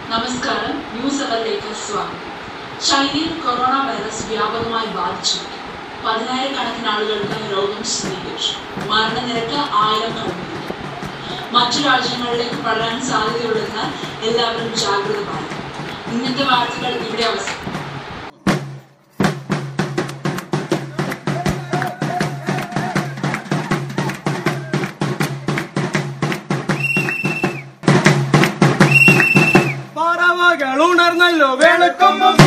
നമസ്കാരം ന്യൂസ് അവറിലേക്ക് സ്വാഗതം ചൈനയിൽ കൊറോണ വൈറസ് വ്യാപകമായി ബാധിച്ചു പതിനായിരക്കണക്കിന് ആളുകൾക്ക് രോഗം സ്ഥിരീകരിച്ചു മരണനിരക്ക് ആയിരം കടന്നു മറ്റു രാജ്യങ്ങളിലേക്ക് പടരാൻ സാധ്യതയുള്ളതിനാൽ എല്ലാവരും ജാഗ്രത പാലിക്കണം ഇന്നത്തെ വാർത്തകൾ ഇവിടെ അവസാനം പറവകൾ ഉണർന്നല്ലോ വെളുക്കുമ്പം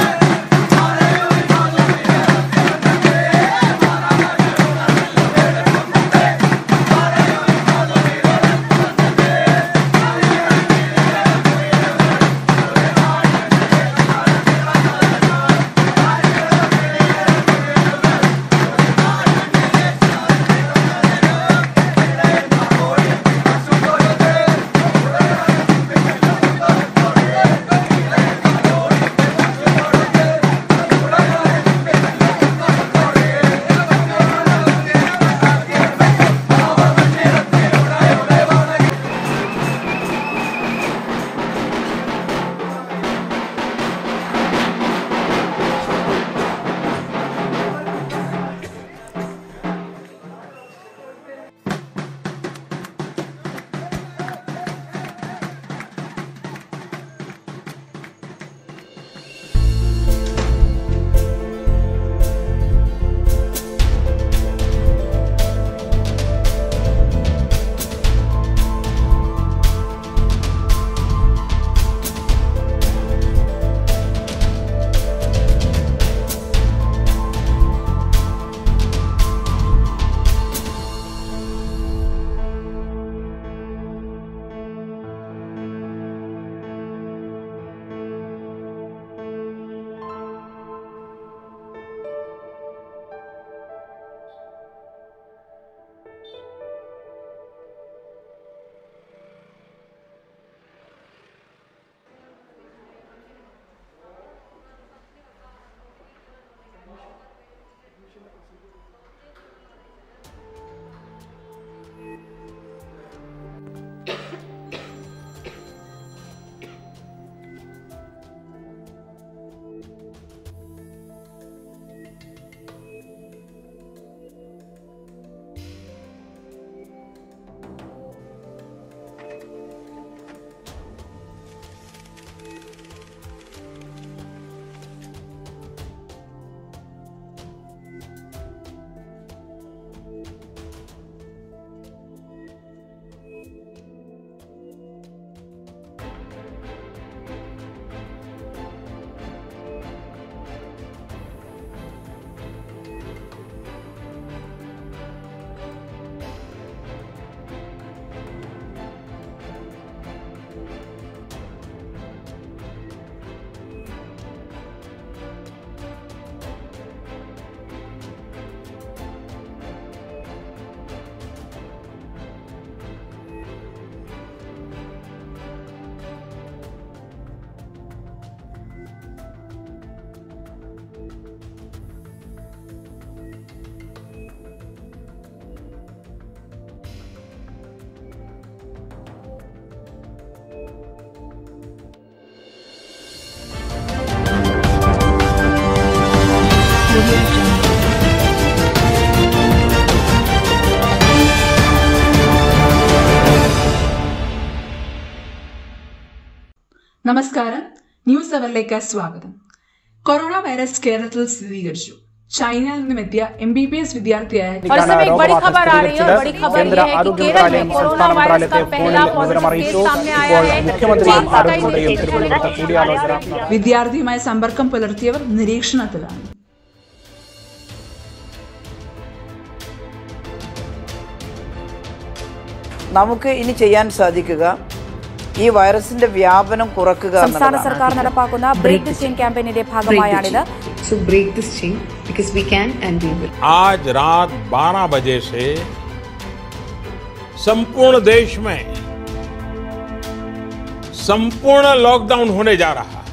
നമസ്കാരം ന്യൂസ് അവറിലേക്ക് സ്വാഗതം കൊറോണ വൈറസ് കേരളത്തിൽ സ്ഥിരീകരിച്ചു ചൈനയിൽ നിന്നും എത്തിയ എം ബി ബി എസ് വിദ്യാർത്ഥിയായ और इसमें एक बड़ी खबर आ रही है और बड़ी खबर കേന്ദ്ര ये है कि ആരോഗ്യ केरल में മന്ത്രാലയം कोरोना സംസ്ഥാന वायरस का മന്ത്രാലയത്തെ पहला ഫോണിൽ വിവരം पॉजिटिव അറിയിച്ചു केस सामने आया ഇപ്പോൾ है മുഖ്യമന്ത്രിയും चीन का कई ആരോഗ്യമന്ത്രിയും निरीक्षण തിരുവനന്തപുരത്ത് കൂടിയാലോചന വിദ്യാർത്ഥിയുമായി സമ്പർക്കം പുലർത്തിയവർ നിരീക്ഷണത്തിലാണ് നമുക്ക് ഇനി ചെയ്യാൻ സാധിക്കുക ഈ വൈറസിന്റെ വ്യാപനം കുറക്കുക സംസ്ഥാന എന്നുള്ളതാണ് സർക്കാർ നടപ്പാക്കുന്ന ബ്രേക്ക് ദി ചെയിൻ ക്യാമ്പയിനിന്റെ ഭാഗമായാണിത് So break this chain because we can and we will. आज रात 12 बजे से संपूर्ण देश में संपूर्ण लॉकडाउन होने जा रहा है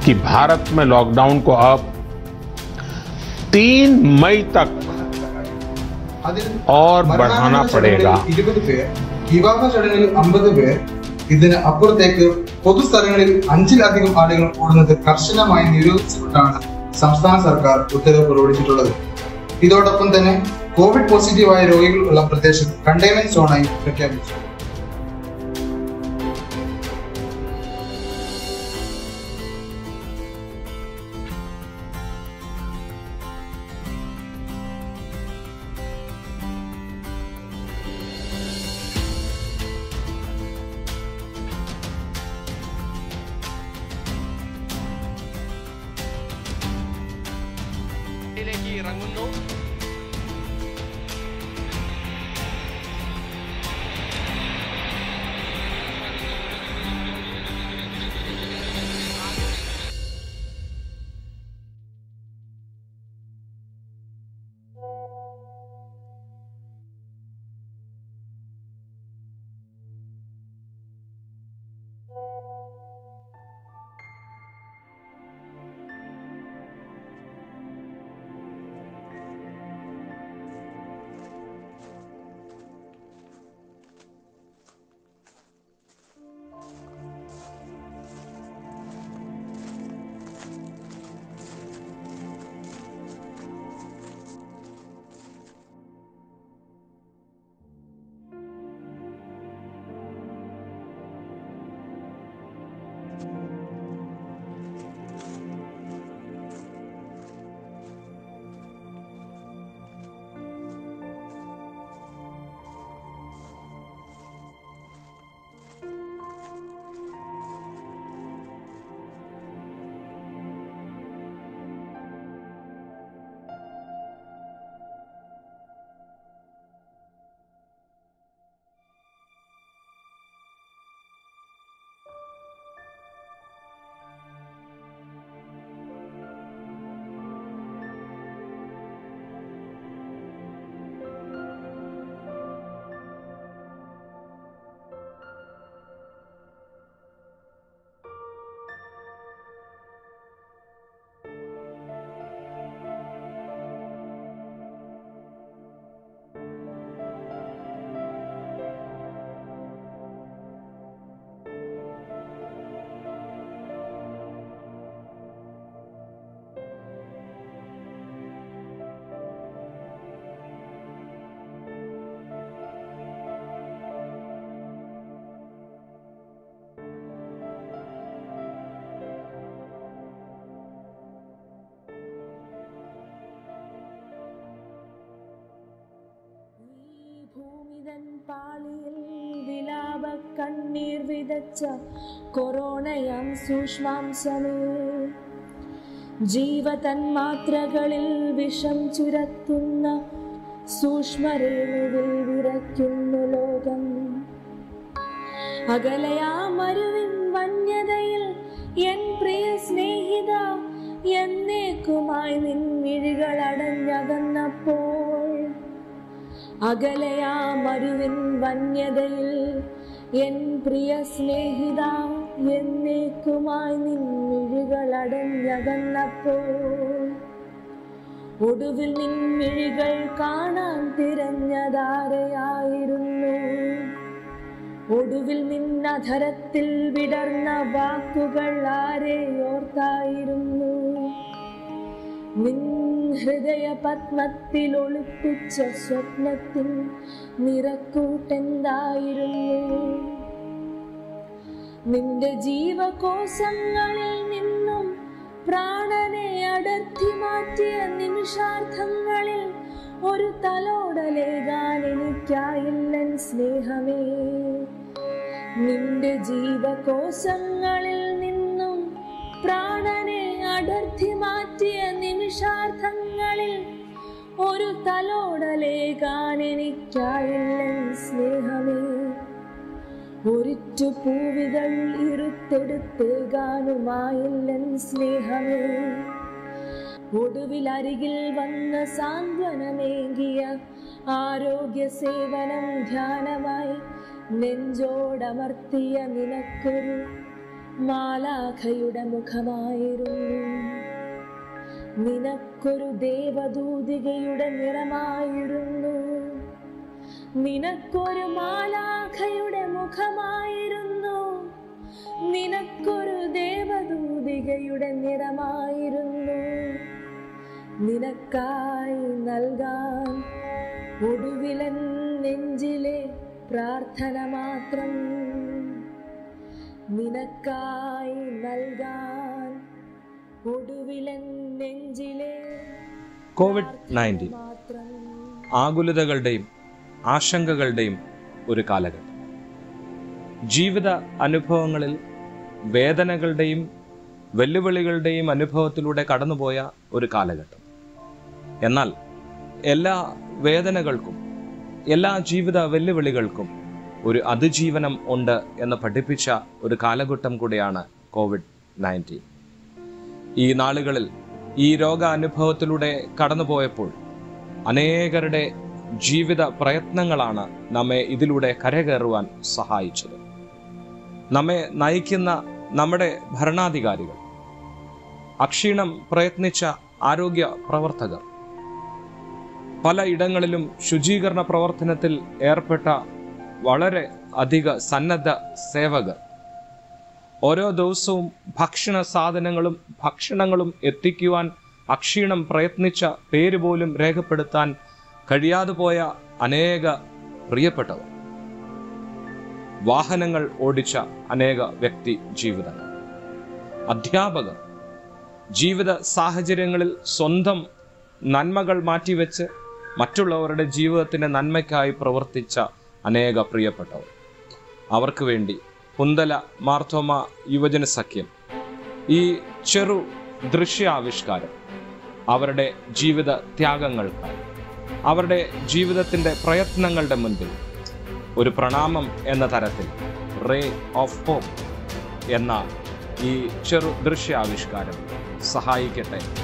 कि भारत में लॉकडाउन को अब तीन मई तक അതിൽ और മരണാനന്തര बढ़ाना ചടങ്ങിൽ पड़ेगा ഇരുപത് പേർ വിവാഹ ചടങ്ങിൽ അമ്പത് പേർ ഇതിന് അപ്പുറത്തേക്ക് പൊതുസ്ഥലങ്ങളിൽ അഞ്ചിലധികം ആളുകൾ കൂടുന്നത് കർശനമായി നിരോധിച്ചുകൊണ്ടാണ് സംസ്ഥാന സർക്കാർ ഉത്തരവ് പുറപ്പെടുവിച്ചിട്ടുള്ളത് ഇതോടൊപ്പം തന്നെ കോവിഡ് പോസിറ്റീവായ രോഗികൾ ഉള്ള പ്രദേശം കണ്ടെയ്ൻമെന്റ് സോണായി പ്രഖ്യാപിച്ചു ഭൂമിതൻ പാളിയിൽ വിലാപ കണ്ണീർ വിതച്ച കൊറോണയാം സൂക്ഷ്മാംശമേ ജീവതന്മാത്രകളിൽ വിഷം ചുരത്തുന്ന സൂക്ഷ്മരേണുവിൽ വിറയ്ക്കുന്നു ലോകം അകലയാ മരുവിൻ വന്യതയിൽ എൻ പ്രിയ സ്നേഹിത എന്നേക്കുമായി നിൻ മിഴികൾ അടഞ്ഞകന്നപ്പോൾ അകലയാ മരുവിൻ വന്യതയിൽ എൻ പ്രിയ സ്നേഹിത എന്നേക്കുമായി നിൻ മിഴികൾ അടഞ്ഞകന്നപ്പോൾ ഒടുവിൽ നിൻ മിഴികൾ കാണാൻ തിരഞ്ഞതാരെയായിരുന്നു ഒടുവിൽ നിന്നധരത്തിൽ വിടർന്ന വാക്കുകൾ ആരെ ഓർത്തായിരുന്നു നിൻ ഹൃദയ പത്മത്തിൽ ഒളിപ്പിച്ച സ്വപ്നത്തിൻ നിറക്കൂട്ടെന്തായിരുന്നു നിന്റെ ജീവകോശങ്ങളിൽ നിന്നും പ്രാണനെ അടർത്തി മാറ്റിയ നിമിഷാർത്ഥങ്ങളിൽ ഒരു തലോടലേകാൻ എനിക്കായില്ലൻ സ്നേഹമേ നിന്റെ ജീവകോശങ്ങളിൽ നിന്നും പ്രാണനെ അടർത്തി മാറ്റിയ നിമിഷാർത്ഥങ്ങളിൽ ഒരു തലോടലേകാൻ എനിക്കായില്ലൻ സ്നേഹമേ ഒരിറ്റു പൂവികൾ ഇരുത്തെടുത്തേകാനുമായില്ലൻ സ്നേഹമേ ഒടുവിൽ അരികിൽ വന്ന സാന്ത്വനമേകിയ ആരോഗ്യ സേവനം ധ്യാനമായി നെഞ്ചോടമർത്തിയ നിനക്കൊരു മാലാഖയുടെ മുഖമായിരുന്നു നിനക്കൊരു ദേവദൂതികയുടെ നിറമായിരുന്നു നിനക്കൊരു മാലാഖയുടെ മുഖമായിരുന്നു നിനക്കൊരു ദേവദൂതികയുടെ നിറമായിരുന്നു നിനക്കായി നൽകാൻ ഒടുവിലൻ നെഞ്ചിലെ പ്രാർത്ഥന മാത്രം നിനക്കായി നൽകാൻ ഒടുവിലൻ നെഞ്ചിലെ കോവിഡ് നയൻറ്റീൻ മാത്രം ആകുലതകളുടെയും ആശങ്കകളുടെയും ഒരു കാലഘട്ടം ജീവിത അനുഭവങ്ങളിൽ വേദനകളുടെയും വെല്ലുവിളികളുടെയും അനുഭവത്തിലൂടെ കടന്നുപോയ ഒരു കാലഘട്ടം എന്നാൽ എല്ലാ വേദനകൾക്കും എല്ലാ ജീവിത വെല്ലുവിളികൾക്കും ഒരു അതിജീവനം ഉണ്ട് എന്ന് പഠിപ്പിച്ച ഒരു കാലഘട്ടം കൂടിയാണ് കോവിഡ് നയൻറ്റീൻ ഈ നാളുകളിൽ ഈ രോഗാനുഭവത്തിലൂടെ കടന്നുപോയപ്പോൾ അനേകരുടെ ജീവിത പ്രയത്നങ്ങളാണ് നമ്മെ ഇതിലൂടെ കരകയറുവാൻ സഹായിച്ചത് നമ്മെ നയിക്കുന്ന നമ്മുടെ ഭരണാധികാരികൾ അക്ഷീണം പ്രയത്നിച്ച ആരോഗ്യ പ്രവർത്തകർ പല ഇടങ്ങളിലും ശുചീകരണ പ്രവർത്തനത്തിൽ ഏർപ്പെട്ട വളരെ അധിക സന്നദ്ധ സേവകർ ഓരോ ദിവസവും ഭക്ഷണ സാധനങ്ങളും ഭക്ഷണങ്ങളും എത്തിക്കുവാൻ അക്ഷീണം പ്രയത്നിച്ച പേര് പോലും രേഖപ്പെടുത്താൻ കഴിയാതെ പോയ അനേക പ്രിയപ്പെട്ടവർ വാഹനങ്ങൾ ഓടിച്ച അനേക വ്യക്തി ജീവിതങ്ങൾ അധ്യാപകർ ജീവിത സാഹചര്യങ്ങളിൽ സ്വന്തം നന്മകൾ മാറ്റിവെച്ച് മറ്റുള്ളവരുടെ ജീവിതത്തിന്റെ നന്മയ്ക്കായി പ്രവർത്തിച്ച അനേക പ്രിയപ്പെട്ടവർ അവർക്ക് വേണ്ടി പുന്തല മാർത്തോമ യുവജന സഖ്യം ഈ ചെറു ദൃശ്യാവിഷ്കാരം അവരുടെ ജീവിത ത്യാഗങ്ങൾക്കായി അവരുടെ ജീവിതത്തിന്റെ പ്രയത്നങ്ങളുടെ മുൻപിൽ ഒരു പ്രണാമം എന്ന തരത്തിൽ റേ ഓഫ് ഹോപ്പ് എന്ന ഈ ചെറു ദൃശ്യാവിഷ്കാരം സഹായിക്കട്ടെ